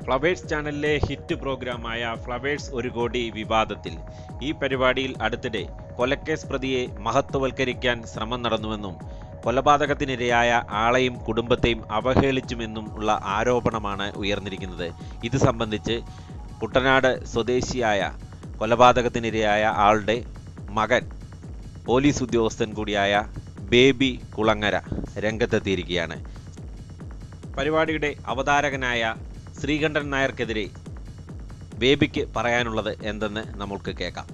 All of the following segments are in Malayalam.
ഫ്ലവേഴ്സ് ചാനലിലെ ഹിറ്റ് പ്രോഗ്രാമായ ഫ്ലവേഴ്സ് ഒരു കോടി വിവാദത്തിൽ ഈ പരിപാടിയിൽ അടുത്തിടെ കൊലക്കേസ് പ്രതിയെ മഹത്വവൽക്കരിക്കാൻ ശ്രമം നടന്നുവെന്നും കൊലപാതകത്തിനിരയായ ആളെയും കുടുംബത്തെയും അവഹേളിച്ചുമെന്നും ഉള്ള ആരോപണമാണ് ഉയർന്നിരിക്കുന്നത് ഇത് സംബന്ധിച്ച് കുട്ടനാട് സ്വദേശിയായ കൊലപാതകത്തിനിരയായ ആളുടെ മകൻ പോലീസ് ഉദ്യോഗസ്ഥൻ കൂടിയായ ബേബി കുളങ്ങര രംഗത്തെത്തിയിരിക്കുകയാണ് പരിപാടിയുടെ അവതാരകനായ ശ്രീകണ്ഠൻ നായർക്കെതിരെ ബേബിക്ക് പറയാനുള്ളത് എന്തെന്ന് നമുക്ക് കേൾക്കാം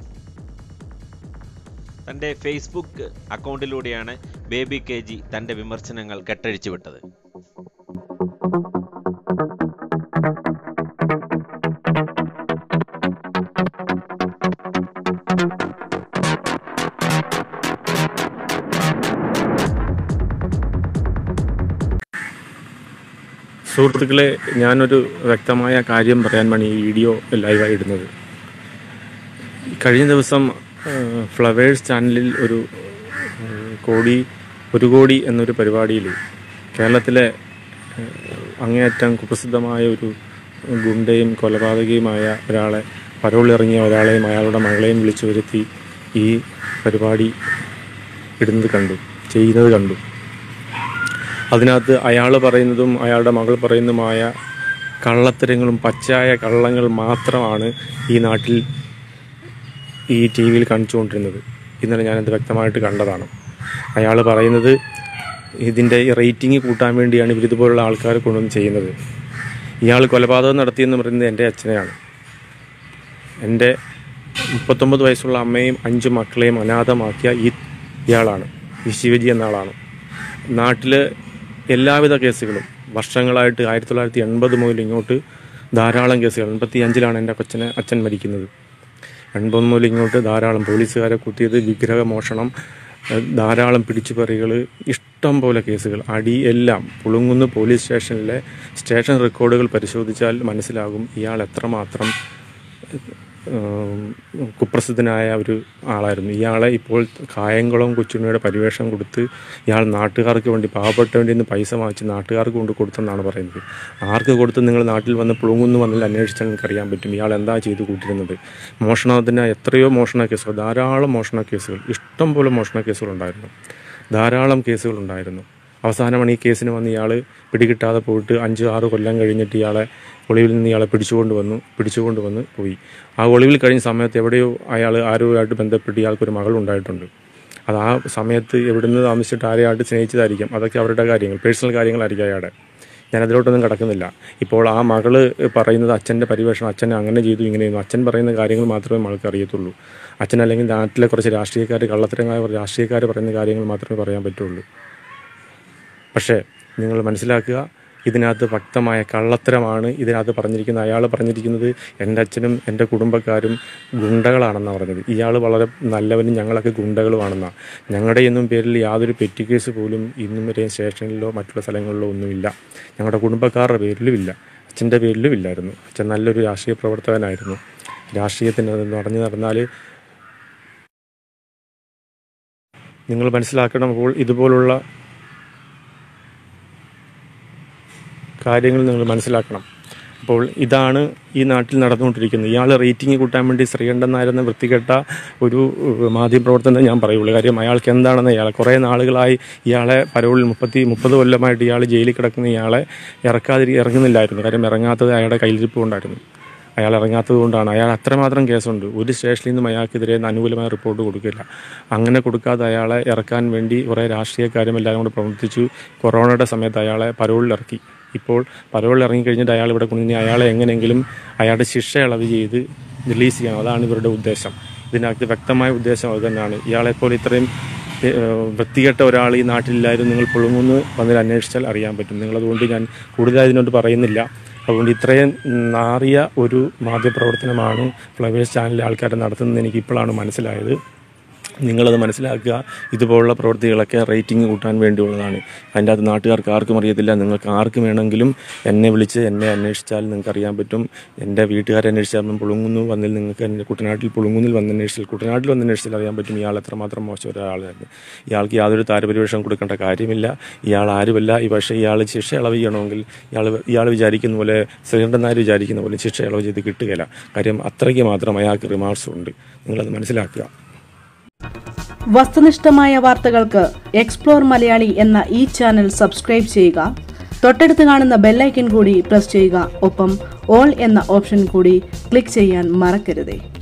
തൻ്റെ ഫേസ്ബുക്ക് അക്കൗണ്ടിലൂടെയാണ് ബേബി കെ ജി തൻ്റെ വിമർശനങ്ങൾ കെട്ടഴിച്ചു വിട്ടത് സുഹൃത്തുക്കളെ ഞാനൊരു വ്യക്തമായ കാര്യം പറയാൻ വേണ്ടി ഈ വീഡിയോ ലൈവായി ഇടുന്നത് കഴിഞ്ഞ ദിവസം ആ, ഫ്ലവേഴ്സ് ചാനലിൽ ഒരു ആ, കോടി ഒരു കോടി എന്നൊരു പരിപാടിയിൽ കേരളത്തിലെ ആ, അങ്ങേയറ്റം കുപ്രസിദ്ധമായ ഒരു ഗുണ്ടയും കൊലപാതകയുമായ ഒരാളെ പരോളിറങ്ങിയ ഒരാളെയും അയാളുടെ മകളെയും വിളിച്ചു വരുത്തി ഈ പരിപാടി ഇടുന്നത് കണ്ടു ചെയ്യുന്നത് കണ്ടു അതിനകത്ത് അയാൾ പറയുന്നതും അയാളുടെ മകൾ പറയുന്നതുമായ കള്ളത്തരങ്ങളും പച്ചയായ കള്ളങ്ങൾ മാത്രമാണ് ഈ നാട്ടിൽ ഈ ടി വിയിൽ കാണിച്ചുകൊണ്ടിരുന്നത് ഇന്നലെ ഞാനത് വ്യക്തമായിട്ട് കണ്ടതാണ് അയാൾ പറയുന്നത് ഇതിൻ്റെ റേറ്റിംഗ് കൂട്ടാൻ വേണ്ടിയാണ് ഇവരിതുപോലുള്ള ആൾക്കാരെ കൊണ്ടുവന്ന് ചെയ്യുന്നത് ഇയാൾ കൊലപാതകം നടത്തിയെന്ന് പറയുന്നത് എൻ്റെ അച്ഛനെയാണ് എൻ്റെ മുപ്പത്തൊമ്പത് വയസ്സുള്ള അമ്മയും അഞ്ച് മക്കളെയും അനാഥമാക്കിയ ഈ ഇയാളാണ് ഈ ശിവജി എന്ന ആളാണ് നാട്ടിൽ എല്ലാവിധ കേസുകളും വർഷങ്ങളായിട്ട് ആയിരത്തി തൊള്ളായിരത്തി എൺപത് മുതൽ ഇങ്ങോട്ട് ധാരാളം കേസുകൾ എൺപത്തി അഞ്ചിലാണ് എൻ്റെ കൊച്ചനെ അച്ഛൻ മരിക്കുന്നത് എൺപത് മുതൽ ഇങ്ങോട്ട് ധാരാളം പോലീസുകാരെ കുത്തിയത് വിഗ്രഹമോഷണം ഏഹ് ധാരാളം പിടിച്ചുപറികൾ ഇഷ്ടം പോലെ കേസുകൾ അടി എല്ലാം പുളുങ്ങുന്ന് പോലീസ് സ്റ്റേഷനിലെ സ്റ്റേഷൻ റെക്കോർഡുകൾ പരിശോധിച്ചാൽ മനസ്സിലാകും ഇയാൾ എത്രമാത്രം ഏഹ് കുപ്രസിദ്ധനായ ഒരു ആളായിരുന്നു ഇയാളെ ഇപ്പോൾ കായംകുളം കൊച്ചുണ്ണിയുടെ പരിവേഷം കൊടുത്ത് ഇയാൾ നാട്ടുകാർക്ക് വേണ്ടി പാവപ്പെട്ട വേണ്ടി നിന്ന് പൈസ വാങ്ങിച്ച് നാട്ടുകാർക്ക് കൊണ്ട് കൊടുത്തെന്നാണ് പറയുന്നത് ആർക്ക് കൊടുത്ത് നിങ്ങൾ നാട്ടിൽ വന്ന് പുളുങ്ങുന്നു വന്നിൽ അന്വേഷിച്ചാൽ നിങ്ങൾക്ക് അറിയാൻ പറ്റും ഇയാൾ എന്താ ചെയ്തു കൂട്ടിരുന്നത് മോഷണത്തിന് എത്രയോ മോഷണ കേസുകൾ ധാരാളം മോഷണ കേസുകൾ ഇഷ്ടം പോലെ മോഷണ കേസുകളുണ്ടായിരുന്നു ധാരാളം കേസുകളുണ്ടായിരുന്നു അവസാനമാണ് ഈ കേസിന് വന്ന് ഇയാൾ പിടികിട്ടാതെ പോയിട്ട് അഞ്ച് ആറ് കൊല്ലം കഴിഞ്ഞിട്ട് ഇയാളെ ഒളിവിൽ നിന്ന് ഇയാളെ പിടിച്ചുകൊണ്ട് വന്നു പിടിച്ചുകൊണ്ട് വന്ന് പോയി ആ ഒളിവിൽ കഴിഞ്ഞ സമയത്ത് എവിടെയോ അയാൾ ആരുമായിട്ട് ബന്ധപ്പെട്ട് ഇയാൾക്കൊരു മകൾ ഉണ്ടായിട്ടുണ്ട് അത് ആ സമയത്ത് എവിടുന്ന് താമസിച്ചിട്ട് ആരെയായിട്ട് സ്നേഹിച്ചതായിരിക്കും അതൊക്കെ അവരുടെ കാര്യങ്ങൾ പേഴ്സണൽ കാര്യങ്ങളായിരിക്കും അയാളുടെ ഞാൻ അതിലോട്ടൊന്നും കിടക്കുന്നില്ല ഇപ്പോൾ ആ മകള് പറയുന്നത് അച്ഛൻ്റെ പരിവേഷം അച്ഛൻ അങ്ങനെ ചെയ്തു ഇങ്ങനെ ചെയ്തു അച്ഛൻ പറയുന്ന കാര്യങ്ങൾ മാത്രമേ മകൾക്ക് അറിയത്തുള്ളൂ അച്ഛൻ അല്ലെങ്കിൽ നാട്ടിലെ കുറച്ച് രാഷ്ട്രീയക്കാർ കള്ളത്തരമായ കുറച്ച് രാഷ്ട്രീയക്കാർ പറയുന്ന കാര്യങ്ങൾ മാത്രമേ പറയാൻ പറ്റുള്ളൂ പക്ഷേ നിങ്ങൾ മനസ്സിലാക്കുക ഇതിനകത്ത് വ്യക്തമായ കള്ളത്തരമാണ് ഇതിനകത്ത് പറഞ്ഞിരിക്കുന്നത് അയാൾ പറഞ്ഞിരിക്കുന്നത് എൻ്റെ അച്ഛനും എൻ്റെ കുടുംബക്കാരും ഗുണ്ടകളാണെന്നാണ് പറഞ്ഞത് ഇയാൾ വളരെ നല്ലവനും ഞങ്ങളൊക്കെ ഗുണ്ടകളുമാണെന്നാണ് ഞങ്ങളുടെ ഒന്നും പേരിൽ യാതൊരു പെറ്റി കേസ് പോലും ഇന്നും വരെയും സ്റ്റേഷനിലോ മറ്റുള്ള സ്ഥലങ്ങളിലോ ഒന്നുമില്ല ഞങ്ങളുടെ കുടുംബക്കാരുടെ പേരിലും ഇല്ല അച്ഛൻ്റെ പേരിലും ഇല്ലായിരുന്നു അച്ഛൻ നല്ലൊരു രാഷ്ട്രീയ പ്രവർത്തകനായിരുന്നു രാഷ്ട്രീയത്തിന് നടന്നു നടന്നാൽ നിങ്ങൾ മനസ്സിലാക്കണം അപ്പോൾ ഇതുപോലുള്ള കാര്യങ്ങൾ നിങ്ങൾ മനസ്സിലാക്കണം അപ്പോൾ ഇതാണ് ഈ നാട്ടിൽ നടന്നുകൊണ്ടിരിക്കുന്നത് ഇയാൾ റേറ്റിംഗ് കൂട്ടാൻ വേണ്ടി ശ്രീകണ്ഠൻ നായർ എന്ന വൃത്തികെട്ട ഒരു ഏഹ്, മാധ്യമപ്രവർത്തനം ഞാൻ പറയുള്ളൂ കാര്യം അയാൾക്ക് എന്താണെന്ന് ഇയാളെ കുറേ നാളുകളായി ഇയാളെ പരോളിൽ മുപ്പത്തി മുപ്പത് കൊല്ലമായിട്ട് ഇയാൾ ജയിലിൽ കിടക്കുന്ന ഇയാളെ ഇറക്കാതിരി ഇറങ്ങുന്നില്ലായിരുന്നു കാര്യം ഇറങ്ങാത്തത് അയാളുടെ കയ്യിലിരിപ്പ് കൊണ്ടായിരുന്നു അയാൾ ഇറങ്ങാത്തത് കൊണ്ടാണ് അയാൾ അത്രമാത്രം കേസുണ്ട് ഒരു സ്റ്റേഷനിൽ നിന്നും അയാൾക്കെതിരെ അനുകൂലമായ റിപ്പോർട്ട് കൊടുക്കില്ല അങ്ങനെ കൊടുക്കാതെ അയാളെ ഇറക്കാൻ വേണ്ടി കുറേ രാഷ്ട്രീയക്കാരും എല്ലാവരും കൂടെ പ്രവർത്തിച്ചു കൊറോണയുടെ സമയത്ത് അയാളെ പരോളിൽ ഇറക്കി ഇപ്പോൾ പരോളിൽ ഇറങ്ങി കഴിഞ്ഞിട്ട് അയാൾ ഇവിടെ കൊണ്ടുവന്ന് അയാളെ എങ്ങനെയെങ്കിലും അയാളുടെ ശിക്ഷ ഇളവ് ചെയ്ത് റിലീസ് ചെയ്യണം അതാണ് ഇവരുടെ ഉദ്ദേശം ഇതിനകത്ത് വ്യക്തമായ ഉദ്ദേശം അത് തന്നെയാണ് ഇയാളെപ്പോലെ ഇത്രയും ഏഹ്, വൃത്തികെട്ട ഒരാൾ ഈ നാട്ടിലില്ലായിരുന്നു നിങ്ങൾ പുളുങ്ങുന്ന് വന്നിൽ അന്വേഷിച്ചാൽ അറിയാൻ പറ്റും നിങ്ങളതുകൊണ്ട് ഞാൻ കൂടുതൽ അതിനോട് പറയുന്നില്ല അതുകൊണ്ട് ഇത്രയും നാറിയ ഒരു മാധ്യമപ്രവർത്തനമാണ് ഫ്ലവേഴ്സ് ചാനലിലെ ആൾക്കാർ നടത്തുന്നത് എനിക്ക് ഇപ്പോഴാണ് മനസ്സിലായത് നിങ്ങളത് മനസ്സിലാക്കുക ഇതുപോലുള്ള പ്രവൃത്തികളൊക്കെ റേറ്റിംഗ് കൂട്ടാൻ വേണ്ടിയുള്ളതാണ് അതിൻ്റെ അകത്ത് നാട്ടുകാർക്ക് ആർക്കും അറിയത്തില്ല നിങ്ങൾക്ക് ആർക്കും വേണമെങ്കിലും എന്നെ വിളിച്ച് എന്നെ അന്വേഷിച്ചാൽ നിങ്ങൾക്ക് അറിയാൻ പറ്റും എൻ്റെ വീട്ടുകാരെ അന്വേഷിച്ചാൽ പുളുങ്ങുന്നു വന്നിൽ നിങ്ങൾക്ക് എൻ്റെ കുട്ടനാട്ടിൽ പുളുങ്ങുന്നിൽ വന്ന് അന്വേഷിച്ചാൽ കുട്ടനാട്ടിൽ വന്ന് അന്വേഷിച്ചാൽ അറിയാൻ പറ്റും ഇയാൾ എത്രമാത്രം മോശം ഒരാളായിരുന്നു ഇയാൾക്ക് യാതൊരു താരപരിവേഷം കൊടുക്കേണ്ട കാര്യമില്ല ഇയാൾ ആരുമല്ല ഈ പക്ഷേ ഇയാൾ ശിക്ഷ ഇളവ് ചെയ്യണമെങ്കിൽ ഇയാൾ ഇയാൾ വിചാരിക്കുന്ന പോലെ ശ്രീകണ്ഠൻ നായർ വിചാരിക്കുന്ന പോലെ ശിക്ഷ ഇളവ് ചെയ്ത് കിട്ടുകയില്ല കാര്യം അത്രയ്ക്ക് മാത്രം അയാൾക്ക് റിമാർക്സ് ഉണ്ട് നിങ്ങളത് മനസ്സിലാക്കുക വസ്തുനിഷ്ഠമായ വാർത്തകൾക്ക് എക്സ്പ്ലോർ മലയാളി എന്ന ഈ ചാനൽ സബ്സ്ക്രൈബ് ചെയ്യുക തൊട്ടടുത്ത് കാണുന്ന ബെല്ലൈക്കൻ കൂടി പ്രസ് ചെയ്യുക ഒപ്പം ഓൾ എന്ന ഓപ്ഷൻ കൂടി ക്ലിക്ക് ചെയ്യാൻ മറക്കരുതേ